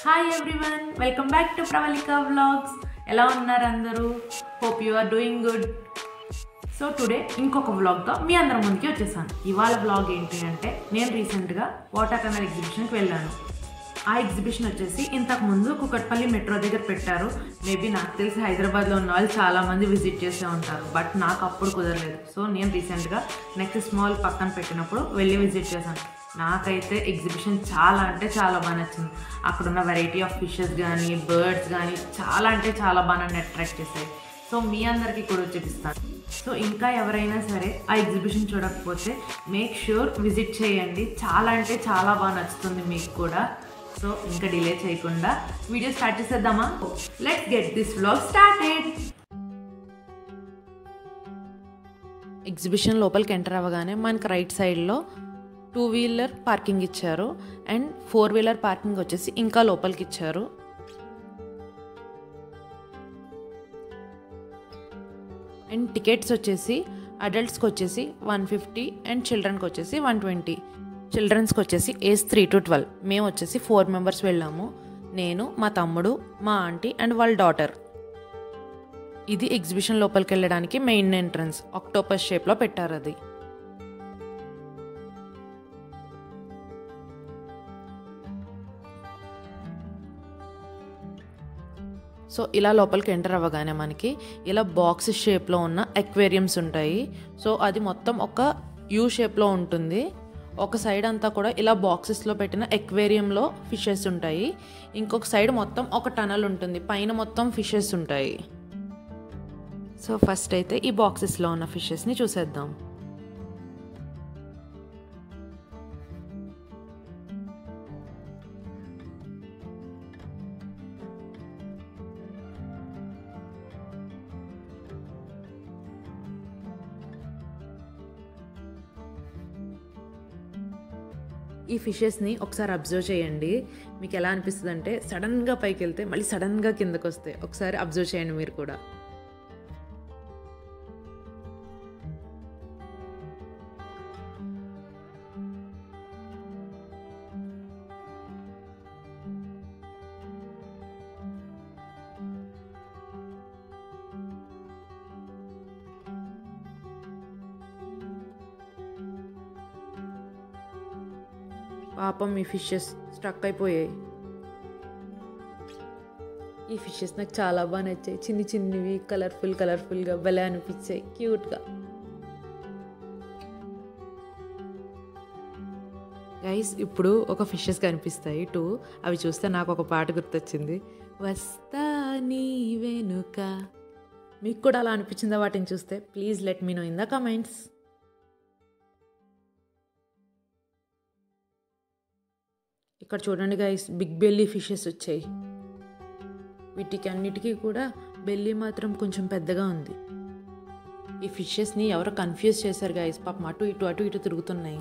hi everyone welcome back to Pravalika vlogs ఎలా ఉన్నారు అందరూ hope you are doing good so today ఇంకొక వ్లాగ్తో మీ అందరి ముందుకి వచ్చేసాను ఇవాళ వ్లాగ్ ఏంటి అంటే నేను రీసెంట్గా వాటర్ కనల్ ఎగ్జిబిషన్కి వెళ్ళాను ఆ ఎగ్జిబిషన్ వచ్చేసి ఇంతకు ముందు కుకట్పల్లి మెట్రో దగ్గర పెట్టారు మేబీ నాకు తెలిసి హైదరాబాద్లో ఉన్న వాళ్ళు చాలామంది విజిట్ చేసే ఉంటారు బట్ నాకు అప్పుడు కుదరలేదు సో నేను రీసెంట్గా నెక్స్ట్ మాల్ పక్కన పెట్టినప్పుడు వెళ్ళి విజిట్ చేశాను నాకైతే ఎగ్జిబిషన్ చాలా అంటే చాలా బాగా నచ్చింది అక్కడ ఉన్న వెరైటీ ఆఫ్ ఫిషెస్ కానీ బర్డ్స్ కానీ చాలా అంటే చాలా బాగా నన్ను అట్రాక్ట్ చేశాయి సో మీ అందరికీ కూడా చూపిస్తాను సో ఇంకా ఎవరైనా సరే ఆ ఎగ్జిబిషన్ చూడకపోతే మేక్ ష్యూర్ విజిట్ చేయండి చాలా అంటే చాలా బాగా నచ్చుతుంది మీకు కూడా సో ఇంకా డిలే చేయకుండా వీడియో స్టార్ట్ చేసేద్దామా let's get this vlog started exhibition లోపలికి ఎంటర్ అవ్వగానే మనకి రైట్ సైడ్లో టూ వీలర్ పార్కింగ్ ఇచ్చారు అండ్ ఫోర్ వీలర్ పార్కింగ్ వచ్చేసి ఇంకా లోపలికి ఇచ్చారు అండ్ టికెట్స్ వచ్చేసి అడల్ట్స్కి వచ్చేసి వన్ ఫిఫ్టీ అండ్ చిల్డ్రన్కి వచ్చేసి వన్ ట్వంటీ చిల్డ్రన్స్కి వచ్చేసి ఏజ్ త్రీ టు ట్వెల్వ్ మేము వచ్చేసి ఫోర్ మెంబర్స్ వెళ్ళాము నేను మా తమ్ముడు మా ఆంటీ అండ్ వాళ్ళ డాటర్ ఇది ఎగ్జిబిషన్ లోపలికి వెళ్ళడానికి మెయిన్ ఎంట్రన్స్ ఆక్టోపస్ షేప్లో పెట్టారు అది సో ఇలా లోపలికి ఎంటర్ అవ్వగానే మనకి ఇలా బాక్స్ షేప్లో ఉన్న ఎక్వేరియంస్ ఉంటాయి సో అది మొత్తం ఒక యూ షేప్లో ఉంటుంది ఒక సైడ్ అంతా కూడా ఇలా బాక్సెస్లో పెట్టిన ఎక్వేరియంలో ఫిషెస్ ఉంటాయి ఇంకొక సైడ్ మొత్తం ఒక టనల్ ఉంటుంది పైన మొత్తం ఫిషెస్ ఉంటాయి సో ఫస్ట్ అయితే ఈ బాక్సెస్లో ఉన్న ఫిషెస్ని చూసేద్దాం ఈ ఫిషెస్ని ఒకసారి అబ్జర్వ్ చేయండి మీకు ఎలా అనిపిస్తుంది అంటే సడన్గా పైకి వెళ్తే మళ్ళీ సడన్గా కిందకు వస్తాయి ఒకసారి అబ్జర్వ్ చేయండి మీరు కూడా పాపం ఈ ఫిషెస్ స్ట్రక్ అయిపోయాయి ఈ ఫిషెస్ నాకు చాలా బాగా నచ్చాయి చిన్ని చిన్నవి కలర్ఫుల్ కలర్ఫుల్గా భలే అనిపించాయి క్యూట్గా గైస్ ఇప్పుడు ఒక ఫిషెస్ కనిపిస్తాయి టూ అవి చూస్తే నాకు ఒక పాట గుర్తొచ్చింది వస్తా నీ వెనుక మీకు కూడా అలా అనిపించిందా వాటిని చూస్తే please let me know in the comments ఇక్కడ చూడండి గైస్ బిగ్ బెల్లీ ఫిషెస్ వచ్చాయి వీటికి అన్నిటికీ కూడా బెల్లీ మాత్రం కొంచెం పెద్దగా ఉంది ఈ ఫిషెస్ని ఎవరో కన్ఫ్యూజ్ చేశారు గైస్ పాపం అటు ఇటు అటు ఇటు తిరుగుతున్నాయి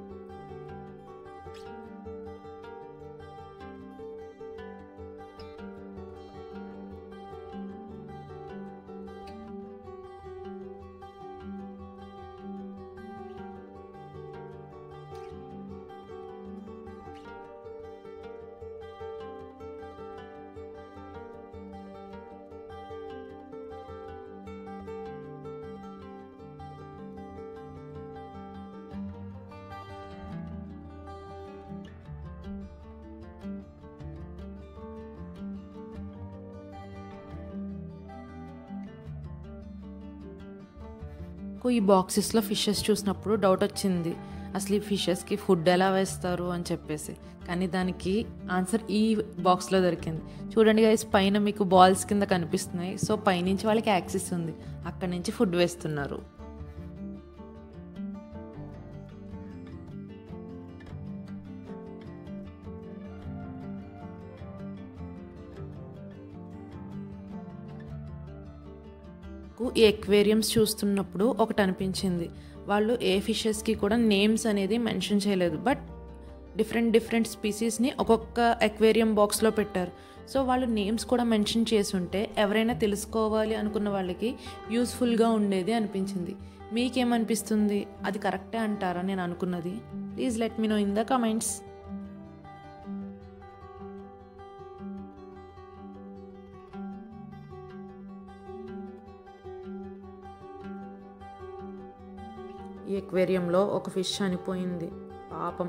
నాకు ఈ బాక్సెస్లో ఫిషెస్ చూసినప్పుడు డౌట్ వచ్చింది అసలు ఈ ఫిషెస్కి ఫుడ్ ఎలా వేస్తారు అని చెప్పేసి కానీ దానికి ఆన్సర్ ఈ బాక్స్లో దొరికింది చూడండి గైస్ పైన మీకు బాల్స్ కింద కనిపిస్తున్నాయి సో పైనుంచి వాళ్ళకి యాక్సెస్ ఉంది అక్కడి నుంచి ఫుడ్ వేస్తున్నారు నాకు ఈ ఎక్వేరియంస్ చూస్తున్నప్పుడు ఒకటి అనిపించింది వాళ్ళు ఏ ఫిషెస్కి కూడా నేమ్స్ అనేది మెన్షన్ చేయలేదు బట్ డిఫరెంట్ డిఫరెంట్ స్పీసీస్ని ఒక్కొక్క ఎక్వేరియం బాక్స్లో పెట్టారు సో వాళ్ళు నేమ్స్ కూడా మెన్షన్ చేసి ఉంటే ఎవరైనా తెలుసుకోవాలి అనుకున్న వాళ్ళకి యూస్ఫుల్గా ఉండేది అనిపించింది మీకేమనిపిస్తుంది అది కరెక్టే అంటారా నేను అనుకున్నది please let me know in the comments ఈ ఎక్వేరియంలో ఒక ఫిష్ చనిపోయింది పాపం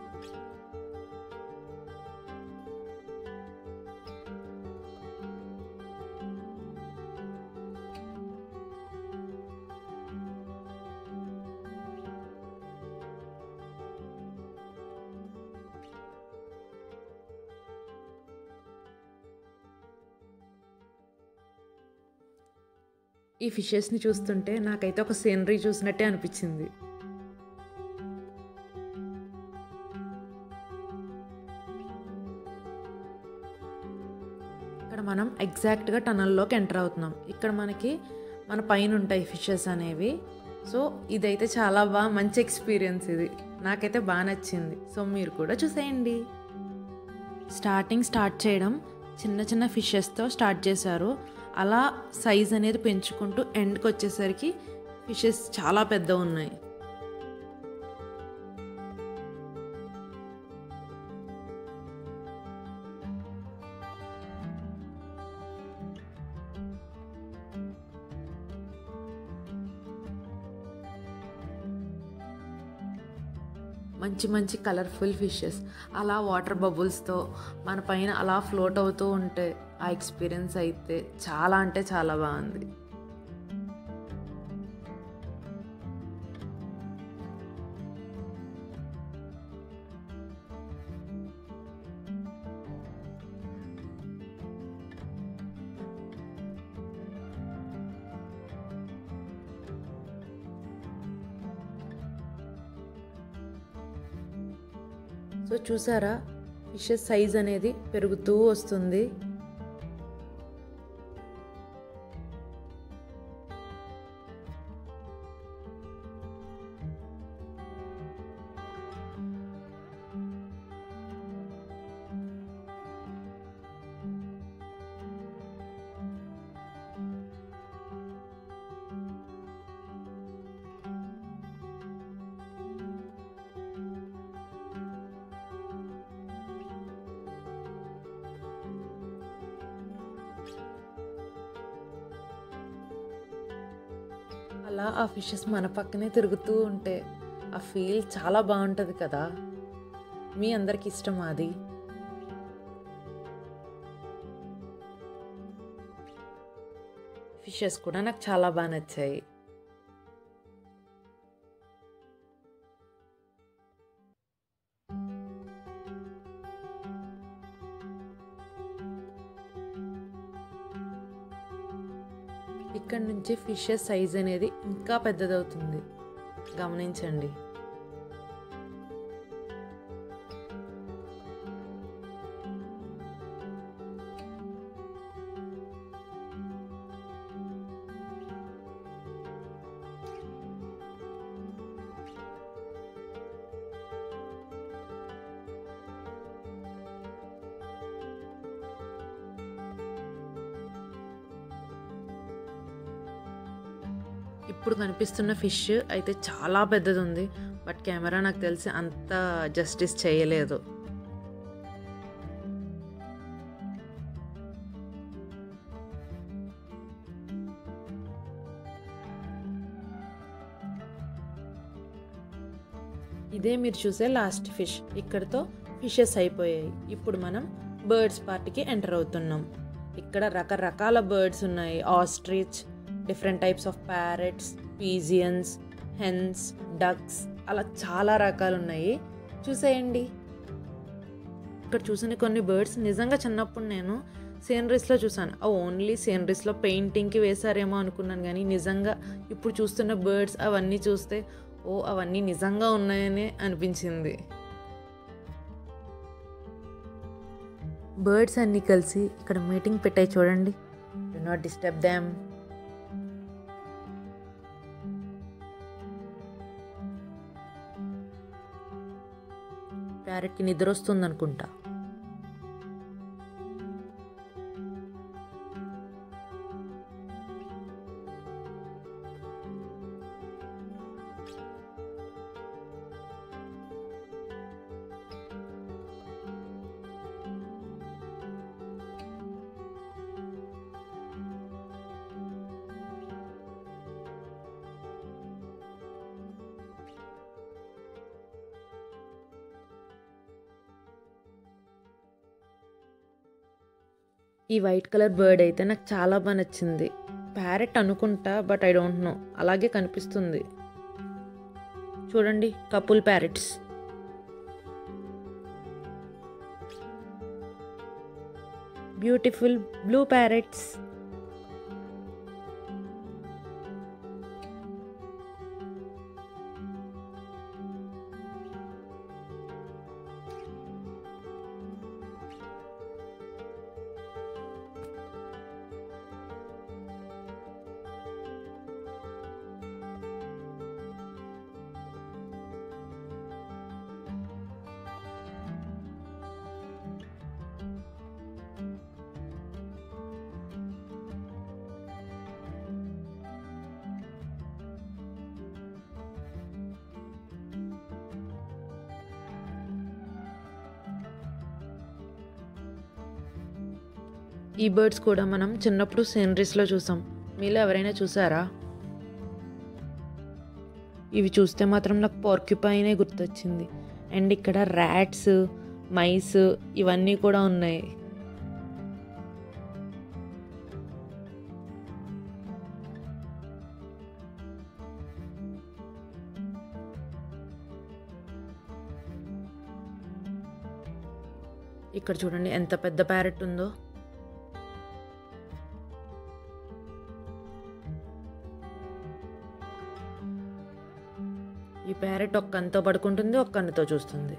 ఈ ఫిషెస్ని చూస్తుంటే నాకైతే ఒక సీనరీ చూసినట్టే అనిపించింది ఇక్కడ మనం ఎగ్జాక్ట్గా టనల్లోకి ఎంటర్ అవుతున్నాం ఇక్కడ మనకి మన పైన ఉంటాయి ఫిషెస్ అనేవి సో ఇదైతే చాలా బాగా మంచి ఎక్స్పీరియన్స్ ఇది నాకైతే బాగా నచ్చింది సో మీరు కూడా చూసేయండి స్టార్టింగ్ స్టార్ట్ చేయడం చిన్న చిన్న ఫిషెస్తో స్టార్ట్ చేశారు అలా సైజ్ అనేది పెంచుకుంటూ ఎండ్కి వచ్చేసరికి ఫిషెస్ చాలా పెద్ద ఉన్నాయి మంచి మంచి కలర్ఫుల్ ఫిషెస్ అలా వాటర్ బబుల్స్తో మన పైన అలా ఫ్లోట్ అవుతూ ఉంటే ఆ ఎక్స్పీరియన్స్ అయితే చాలా అంటే చాలా బాగుంది సో చూసారా ఫిషెస్ సైజ్ అనేది పెరుగుతూ వస్తుంది అలా ఆ ఫిషెస్ మన పక్కనే తిరుగుతూ ఉంటే ఆ ఫీల్ చాలా బాగుంటుంది కదా మీ అందరికి ఇష్టం అది ఫిషెస్ కూడా నాకు చాలా బాగా నచ్చాయి ఇక్కడ నుంచి ఫిషెస్ సైజ్ అనేది ఇంకా పెద్దదవుతుంది గమనించండి ఇప్పుడు కనిపిస్తున్న ఫిష్ అయితే చాలా పెద్దది ఉంది బట్ కెమెరా నాకు తెలిసి అంత జస్టిస్ చేయలేదు ఇదే మీరు చూసే లాస్ట్ ఫిష్ ఇక్కడతో ఫిషెస్ అయిపోయాయి ఇప్పుడు మనం బర్డ్స్ పార్టీకి ఎంటర్ అవుతున్నాం ఇక్కడ రకరకాల బర్డ్స్ ఉన్నాయి ostrich different types of parrots pigeons hens ducks అలా చాలా రకాలు ఉన్నాయి చూసేయండి ఇక్కడ చూసిన కొన్ని బర్డ్స్ నిజంగా చిన్నప్పుడు నేను సీనరీస్లో చూసాను ఆ ఓన్లీ సీనరీస్లో పెయింటింగ్కి వేశారేమో అనుకున్నాను కానీ నిజంగా ఇప్పుడు చూస్తున్న బర్డ్స్ అవన్నీ చూస్తే ఓ అవన్నీ నిజంగా ఉన్నాయని అనిపించింది బర్డ్స్ అన్నీ కలిసి ఇక్కడ మీటింగ్ పెట్టాయి చూడండి డు నాట్ డిస్టర్బ్ దామ్ ప్యారెట్కి నిద్ర వస్తుంది అనుకుంటా ఈ వైట్ కలర్ బర్డ్ అయితే నాకు చాలా బాగా నచ్చింది ప్యారెట్ అనుకుంటా బట్ ఐ డోంట్ నో అలాగే కనిపిస్తుంది చూడండి couple parrots beautiful blue parrots ఈ బర్డ్స్ కూడా మనం చిన్నప్పుడు సీనరీస్లో చూసాం మీలో ఎవరైనా చూసారా ఇవి చూస్తే మాత్రం నాకు పోర్క్యుపైనే గుర్తొచ్చింది అండ్ ఇక్కడ ర్యాట్స్ మైస్ ఇవన్నీ కూడా ఉన్నాయి ఇక్కడ చూడండి ఎంత పెద్ద ప్యారెట్ ఉందో ఈ ప్యారెట్ ఒక్క కన్నుతో పడుకుంటుంది ఒక్క కన్నుతో చూస్తుంది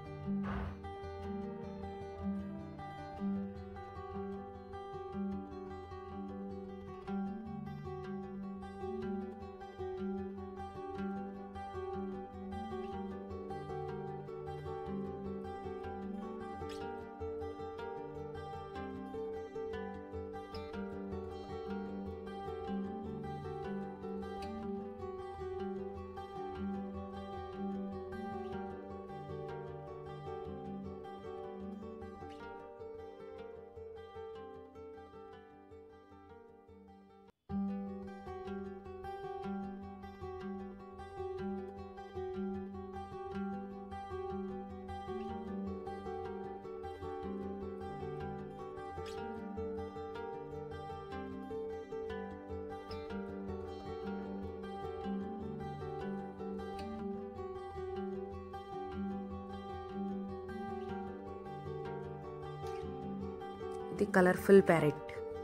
ఇది కలర్ఫుల్ ప్యారెట్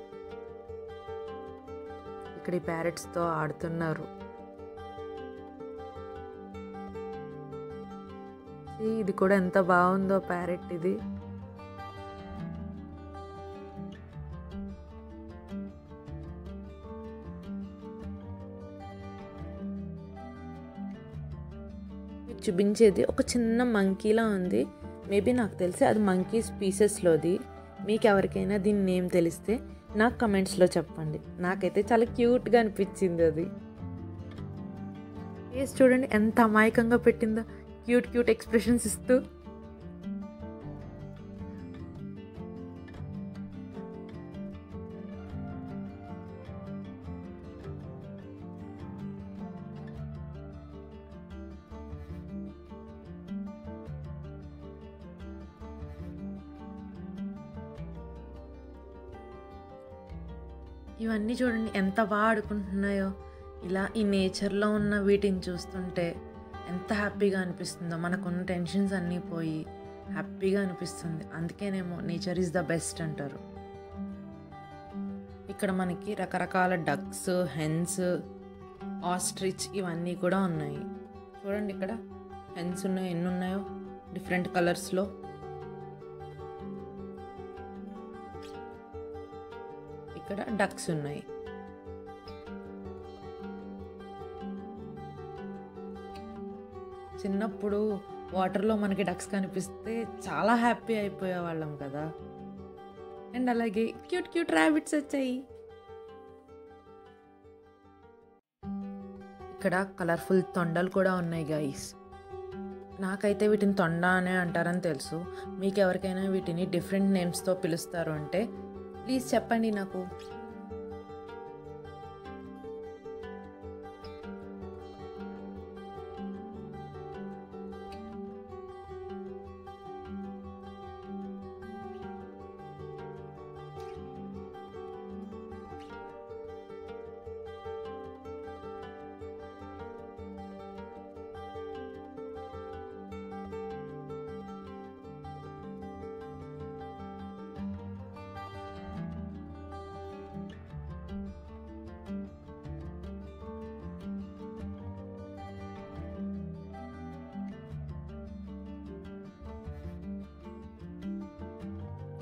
ఇక్కడ ఈ ప్యారెట్స్తో ఆడుతున్నారు See, ఇది కూడా ఎంత బాగుందో ప్యారెట్ ఇది మీకు చూపించేది ఒక చిన్న మంకీలా ఉంది మేబీ నాకు తెలిసి అది మంకీ స్పీసెస్లోది మీకు ఎవరికైనా దీని నేమ్ తెలిస్తే నాకు కమెంట్స్లో చెప్పండి నాకైతే చాలా క్యూట్గా అనిపించింది అది ఫేస్ చూడండి ఎంత అమాయకంగా పెట్టిందో క్యూట్ క్యూట్ ఎక్స్ప్రెషన్స్ ఇస్తూ ఇవన్నీ చూడండి ఎంత బాగా ఆడుకుంటున్నాయో ఇలా ఈ నేచర్లో ఉన్న వీటిని చూస్తుంటే ఎంత హ్యాపీగా అనిపిస్తుందో మనకున్న టెన్షన్స్ అన్నీ పోయి హ్యాపీగా అనిపిస్తుంది అందుకేనేమో నేచర్ ఈజ్ ద బెస్ట్ అంటారు ఇక్కడ మనకి రకరకాల డక్స్ హెన్స్ ఆస్ట్రిచ్ ఇవన్నీ కూడా ఉన్నాయి చూడండి ఇక్కడ హెన్స్ ఉన్నాయి ఎన్ని ఉన్నాయో డిఫరెంట్ కలర్స్లో ఇక్కడ డక్స్ ఉన్నాయి చిన్నప్పుడు వాటర్లో మనకి డక్స్ కనిపిస్తే చాలా హ్యాపీ అయిపోయే వాళ్ళం కదా అండ్ అలాగే క్యూట్ క్యూట్ ర్యాబిట్స్ వచ్చాయి ఇక్కడ కలర్ఫుల్ తొండలు కూడా ఉన్నాయి గైస్ నాకైతే వీటిని తొండ అనే అంటారని తెలుసు మీకు ఎవరికైనా వీటిని డిఫరెంట్ నేమ్స్తో పిలుస్తారు అంటే ప్లీజ్ చెప్పండి నాకు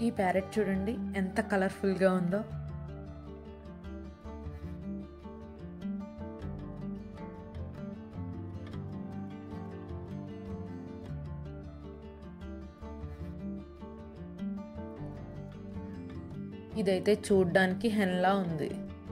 ఈ ప్యారెట్ చూడండి ఎంత కలర్ఫుల్గా ఉందో ఇదైతే చూడ్డానికి హెన్లా ఉంది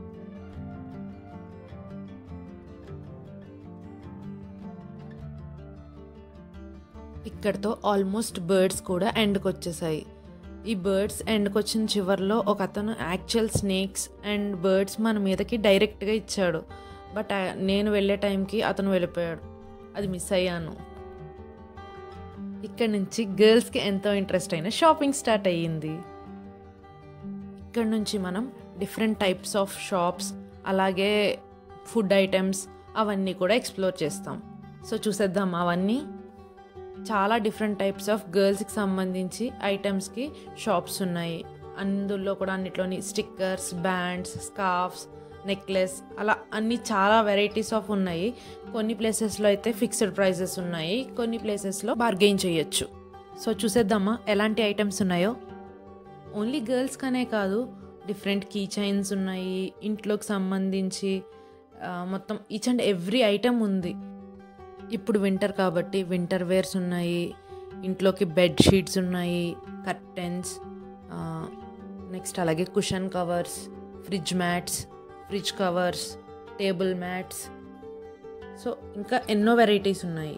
ఇక్కడతో ఆల్మోస్ట్ బర్డ్స్ కూడా ఎండ్కి వచ్చేసాయి ఈ బర్డ్స్ ఎండ్కి వచ్చిన చివరిలో ఒక అతను యాక్చువల్ స్నేక్స్ అండ్ బర్డ్స్ మన మీదకి డైరెక్ట్గా ఇచ్చాడు బట్ నేను వెళ్ళే టైంకి అతను వెళ్ళిపోయాడు అది మిస్ అయ్యాను ఇక్కడ నుంచి గర్ల్స్కి ఎంతో ఇంట్రెస్ట్ అయిన షాపింగ్ స్టార్ట్ అయ్యింది ఇక్కడ నుంచి మనం డిఫరెంట్ టైప్స్ ఆఫ్ షాప్స్ అలాగే ఫుడ్ ఐటమ్స్ అవన్నీ కూడా ఎక్స్ప్లోర్ చేస్తాం సో చూసేద్దాం అవన్నీ చాలా డిఫరెంట్ టైప్స్ ఆఫ్ గర్ల్స్కి సంబంధించి ఐటమ్స్కి షాప్స్ ఉన్నాయి అందులో కూడా అన్నిట్లోని స్టిక్కర్స్ బ్యాండ్స్ స్కార్ఫ్స్ నెక్లెస్ అలా అన్ని చాలా వెరైటీస్ ఆఫ్ ఉన్నాయి కొన్ని ప్లేసెస్లో అయితే ఫిక్స్డ్ ప్రైజెస్ ఉన్నాయి కొన్ని ప్లేసెస్లో బార్గెయిన్ చేయొచ్చు సో చూసేద్దామా ఎలాంటి ఐటమ్స్ ఉన్నాయో ఓన్లీ గర్ల్స్ కనే కాదు డిఫరెంట్ కీ చైన్స్ ఉన్నాయి ఇంట్లోకి సంబంధించి ఆ, మొత్తం ఈచ్ అండ్ ఎవ్రీ ఐటమ్ ఉంది ఇప్పుడు వింటర్ కాబట్టి వింటర్ వేర్స్ ఉన్నాయి ఇంట్లోకి బెడ్ షీట్స్ ఉన్నాయి కర్టెన్స్ నెక్స్ట్ అలాగే cushion covers fridge mats fridge covers table mats so ఇంకా ఎన్నో వెరైటీస్ ఉన్నాయి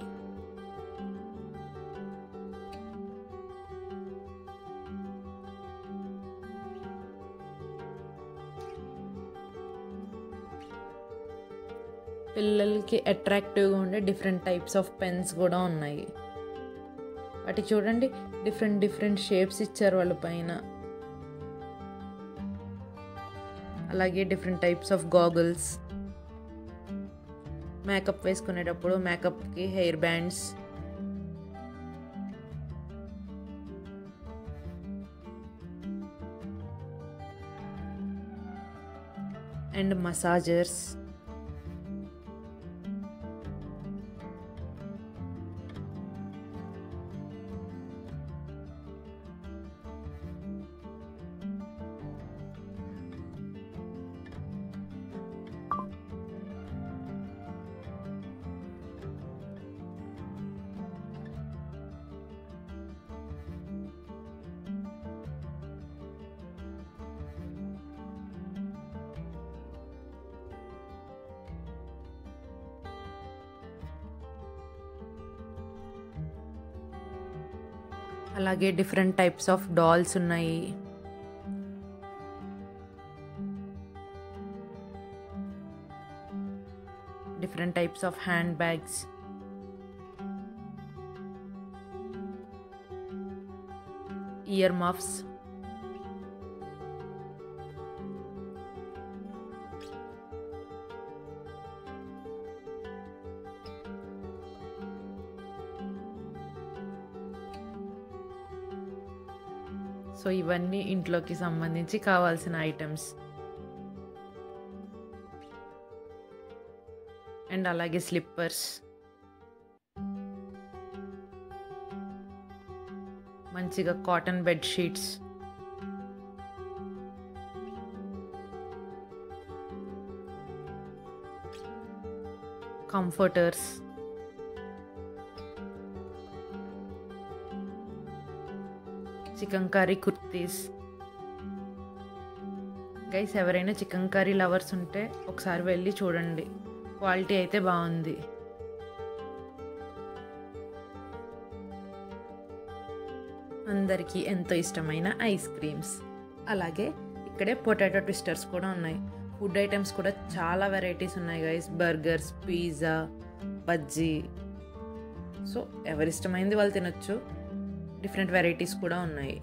పిల్లలకి అట్రాక్టివ్గా ఉండే డిఫరెంట్ టైప్స్ ఆఫ్ పెన్స్ కూడా ఉన్నాయి వాటి చూడండి డిఫరెంట్ డిఫరెంట్ షేప్స్ ఇచ్చారు వాళ్ళ పైన అలాగే different types of goggles makeup వేసుకునేటప్పుడు మేకప్కి హెయిర్ బ్యాండ్స్ అండ్ మసాజర్స్ అలాగే డిఫరెంట్ టైప్స్ ఆఫ్ డాల్స్ ఉన్నాయి different types of hand bags ear muffs so ఇవన్నీ ఇంట్లోకి సంబంధించి కావాల్సిన ఐటమ్స్ అండ్ అలాగే స్లిప్పర్స్ మంచిగా cotton bed sheets comforters chicken curry kurtis guys ఎవరైనా చికెన్ కర్రీ లవర్స్ ఉంటే ఒకసారి వెళ్ళి చూడండి క్వాలిటీ అయితే బాగుంది అందరికీ ఎంతో ఇష్టమైన ఐస్ క్రీమ్స్ అలాగే ఇక్కడే పొటాటో ట్విస్టర్స్ కూడా ఉన్నాయి ఫుడ్ ఐటమ్స్ కూడా చాలా వెరైటీస్ ఉన్నాయి guys burgers pizza bajji so ఎవరిష్టమైంది వాళ్ళు తినొచ్చు డిఫరెంట్ వెరైటీస్ కూడా ఉన్నాయి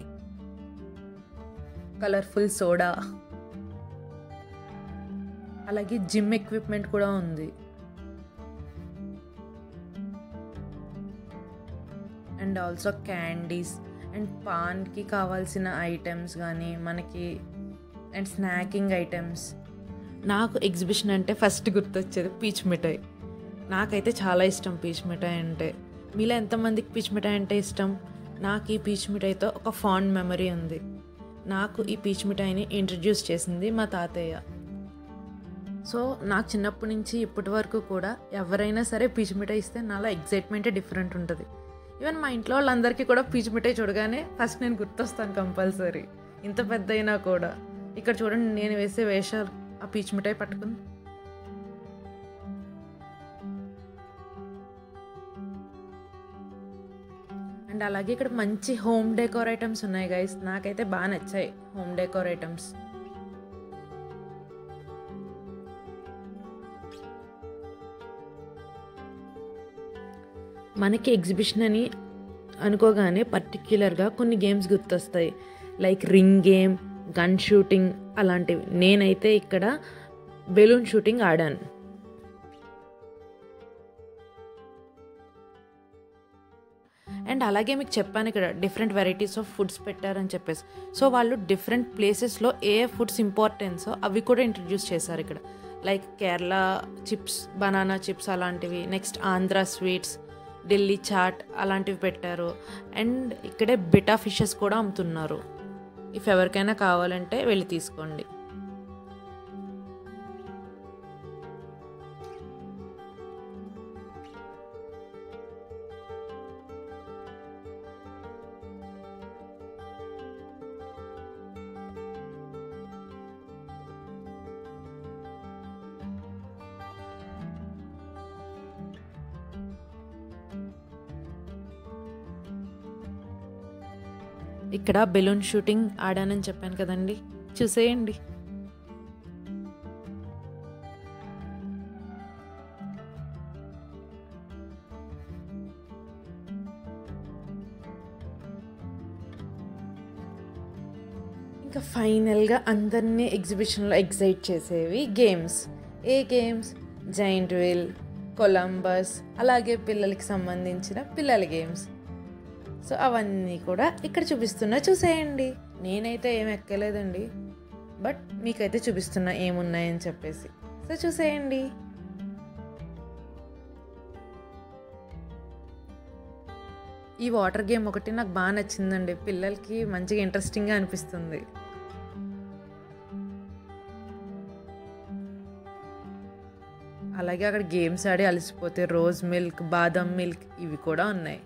కలర్ఫుల్ సోడా అలాగే జిమ్ ఎక్విప్మెంట్ కూడా ఉంది అండ్ ఆల్సో క్యాండీస్ అండ్ పాన్కి కావాల్సిన ఐటమ్స్ కానీ మనకి అండ్ స్నాకింగ్ ఐటమ్స్ నాకు ఎగ్జిబిషన్ అంటే ఫస్ట్ గుర్తొచ్చేది పీచ్ మిఠాయి నాకైతే చాలా ఇష్టం పీచ్ మిఠాయి అంటే మీలో ఎంతమందికి పీచ్ మిఠాయి అంటే ఇష్టం నాకు ఈ పీచ్ మిఠాయితో ఒక ఫాండ్ మెమరీ ఉంది నాకు ఈ పీచ్ మిఠాయిని ఇంట్రడ్యూస్ చేసింది మా తాతయ్య సో నాకు చిన్నప్పటి నుంచి ఇప్పటి వరకు కూడా ఎవరైనా సరే పీచు మిఠాయి ఇస్తే నాలో ఎగ్జైట్మెంటే డిఫరెంట్ ఉంటుంది ఈవెన్ మా ఇంట్లో వాళ్ళందరికీ కూడా పీచు మిఠాయి చూడగానే ఫస్ట్ నేను గుర్తొస్తాను కంపల్సరీ ఇంత పెద్ద అయినా కూడా ఇక్కడ చూడండి నేను వేసే వేషాలు ఆ పీచు మిఠాయి పట్టుకుంది అండ్ అలాగే ఇక్కడ మంచి హోమ్ డెకోర్ ఐటమ్స్ ఉన్నాయి గైస్ నాకైతే బాగా నచ్చాయి హోమ్ డెకోర్ ఐటమ్స్ మనకి ఎగ్జిబిషన్ అని అనుకోగానే పర్టిక్యులర్గా కొన్ని గేమ్స్ గుర్తొస్తాయి like ring game gun shooting అలాంటివి నేనైతే ఇక్కడ బెలూన్ షూటింగ్ ఆడాను అండ్ అలాగే మీకు చెప్పాను ఇక్కడ డిఫరెంట్ వెరైటీస్ ఆఫ్ ఫుడ్స్ పెట్టారని చెప్పేసి సో వాళ్ళు డిఫరెంట్ ప్లేసెస్లో ఏ ఫుడ్స్ ఇంపార్టెన్సో అవి కూడా ఇంట్రడ్యూస్ చేశారు ఇక్కడ like Kerala chips banana chips అలాంటివి నెక్స్ట్ ఆంధ్ర స్వీట్స్ ఢిల్లీ చాట్ అలాంటివి పెట్టారు అండ్ ఇక్కడే బిటా ఫిషెస్ కూడా అమ్ముతున్నారు ఇఫ్ ఎవరికైనా కావాలంటే వెళ్ళి తీసుకోండి ఇక్కడ బెలూన్ షూటింగ్ ఆడానని చెప్పాను కదండి చూసేయండి ఇంకా ఫైనల్గా అందరినీ ఎగ్జిబిషన్లో ఎగ్జైట్ చేసేవి గేమ్స్ ఏ గేమ్స్ జైంట్ వీల్ కొలంబస్ అలాగే పిల్లలకి సంబంధించిన పిల్లల గేమ్స్ సో అవన్నీ కూడా ఇక్కడ చూపిస్తున్నా చూసేయండి నేనైతే ఏం ఎక్కలేదండి బట్ మీకైతే చూపిస్తున్నా ఏమున్నాయని చెప్పేసి సో చూసేయండి ఈ వాటర్ గేమ్ ఒకటి నాకు బాగా నచ్చిందండి పిల్లలకి మంచిగా ఇంట్రెస్టింగ్గా అనిపిస్తుంది అలాగే అక్కడ గేమ్స్ ఆడి అలసిపోతే రోజ్ మిల్క్ బాదం మిల్క్ ఇవి కూడా ఉన్నాయి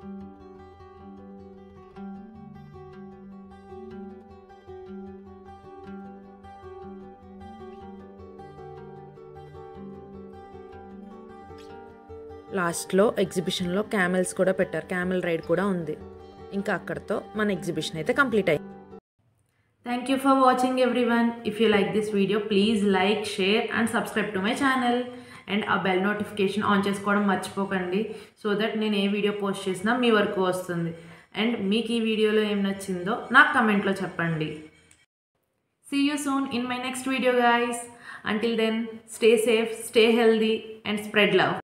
లాస్ట్లో ఎగ్జిబిషన్లో క్యామెల్స్ కూడా పెట్టారు క్యామెల్ రైడ్ కూడా ఉంది ఇంకా అక్కడతో మన ఎగ్జిబిషన్ అయితే కంప్లీట్ అయింది thank you for watching everyone if you like this video please like share and subscribe to my channel and ఆ బెల్ నోటిఫికేషన్ ఆన్ చేసుకోవడం మర్చిపోకండి సో దట్ నేను ఏ వీడియో పోస్ట్ చేసినా మీ వరకు వస్తుంది అండ్ మీకు ఈ వీడియోలో ఏం నచ్చిందో నాకు కమెంట్లో చెప్పండి see you soon in my next video guys until then stay safe stay healthy and spread love